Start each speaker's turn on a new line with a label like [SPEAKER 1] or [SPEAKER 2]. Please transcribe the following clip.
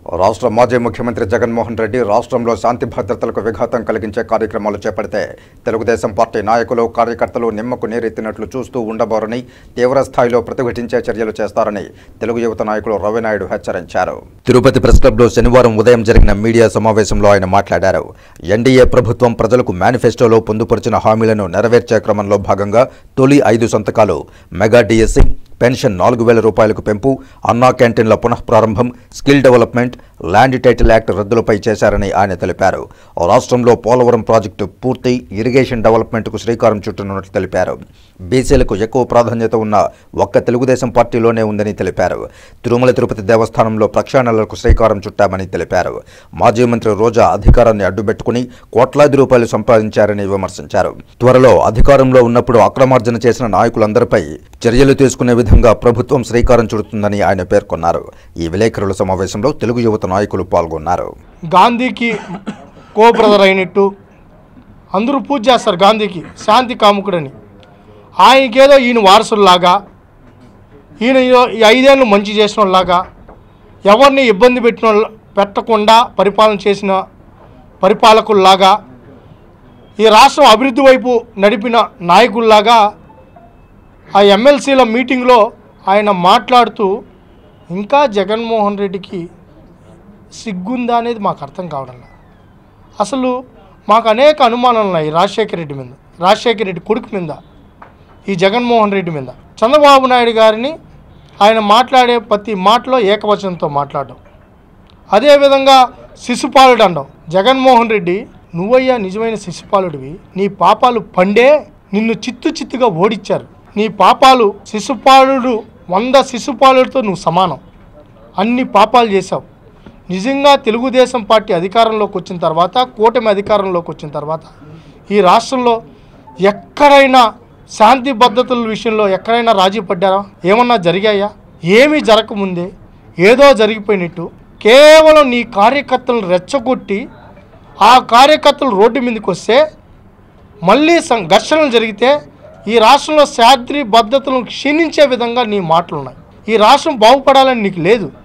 [SPEAKER 1] రాష్ట్ర మాజీ ముఖ్యమంత్రి జగన్మోహన్ రెడ్డి రాష్ట్రంలో శాంతి భద్రతలకు విఘాతం కలిగించే కార్యక్రమాలు చేపడితే తెలుగుదేశం పార్టీ నాయకులు కార్యకర్తలు నిమ్మకు నీరెత్తినట్లు చూస్తూ ఉండబోరని తీవ్ర స్థాయిలో ప్రతిఘటించే చర్యలు చేస్తారని తెలుగు యువత నాయకులు రవినాయుడు హెచ్చరించారు తిరుపతి ప్రెస్ క్లబ్లో శనివారం ఉదయం జరిగిన మీడియా సమావేశంలో ఆయన మాట్లాడారు ఎన్డీఏ ప్రభుత్వం ప్రజలకు మేనిఫెస్టోలో పొందుపరిచిన హామీలను నెరవేర్చే క్రమంలో భాగంగా తొలి ఐదు సంతకాలు మెగా డిఎస్సి పెన్షన్ నాలుగు వేల రూపాయలకు పెంపు అన్నా క్యాంటీన్ల పునఃప్రారంభం skill development land title act రద్దులపై చేశారని ఆయన తెలిపారు రాష్ట్రంలో పోలవరం ప్రాజెక్టు పూర్తి ఇరిగేషన్ డెవలప్మెంట్కు శ్రీకారం చుట్టనున్నట్లు తెలిపారు బీసీలకు ఎక్కువ ప్రాధాన్యత ఉన్న ఒక్క తెలుగుదేశం పార్టీలోనే ఉందని తెలిపారు తిరుమల తిరుపతి దేవస్థానంలో ప్రక్షాళనలకు శ్రీకారం చుట్టామని తెలిపారు మాజీ మంత్రి రోజా అధికారాన్ని అడ్డుపెట్టుకుని కోట్లాది రూపాయలు సంపాదించారని విమర్శించారు త్వరలో అధికారంలో ఉన్నప్పుడు అక్రమార్జన చేసిన నాయకులందరిపై చర్యలు తీసుకునే విధంగా ప్రభుత్వం శ్రీకారం చుడుతుందని ఆయన పేర్కొన్నారు ఈ విలేకరుల సమావేశంలో తెలుగు యువత నాయకులు పాల్గొన్నారు
[SPEAKER 2] గాంధీకి కో బ్రదర్ అయినట్టు అందరూ పూజ చేస్తారు గాంధీకి శాంతి కాముకుడని ఆయనకేదో ఈయన వారసుల్లాగా ఈయన ఈ- ఈ ఐదేళ్ళు మంచి చేసిన వాళ్ళలాగా ఎవరిని ఇబ్బంది పెట్టిన వాళ్ళ- పెట్టకుండా పరిపాలన చేసిన పరిపాలకుల్లాగా ఈ రాష్ట్రం అభివృద్ధి వైపు నడిపిన నాయకుల్లాగా ఆ ఎమ్మెల్సీల మీటింగ్లో ఆయన మాట్లాడుతూ ఇంకా జగన్మోహన్ రెడ్డికి సిగ్గుందా అనేది మాకు అర్థం కావడం లేదు అసలు మాకు అనేక అనుమానాలు ఉన్నాయి రాజశేఖర రెడ్డి మీద రాజశేఖర రెడ్డి కొడుకు మీద ఈ జగన్మోహన్ రెడ్డి మీద చంద్రబాబు నాయుడు గారిని ఆయన మాట్లాడే ప్రతి మాటలో ఏకవచనంతో మాట్లాడడం అదేవిధంగా శిశుపాలుడు అనడం జగన్మోహన్ రెడ్డి నువ్వయ్యా నిజమైన శిశుపాలుడివి నీ పాపాలు పండే నిన్ను చిత్తు చిత్తుగా ఓడించారు నీ పాపాలు శిశుపాలుడు వంద శిశుపాలుడితో నువ్వు సమానం అన్ని పాపాలు చేశావు నిజంగా తెలుగుదేశం పార్టీ అధికారంలోకి వచ్చిన తర్వాత కూటమి అధికారంలోకి వచ్చిన తర్వాత ఈ రాష్ట్రంలో ఎక్కడైనా శాంతి భద్రతల విషయంలో ఎక్కడైనా రాజీ పడ్డారా ఏమన్నా జరిగాయా ఏమీ జరగకముందే ఏదో జరిగిపోయినట్టు కేవలం నీ కార్యకర్తలను రెచ్చగొట్టి ఆ కార్యకర్తలు రోడ్డు మీదకి వస్తే మళ్ళీ సం ఘర్షణలు జరిగితే ఈ రాష్ట్రంలో శాంతి భద్రతలను క్షీణించే విధంగా నీ మాటలు ఉన్నాయి ఈ రాష్ట్రం బాగుపడాలని నీకు లేదు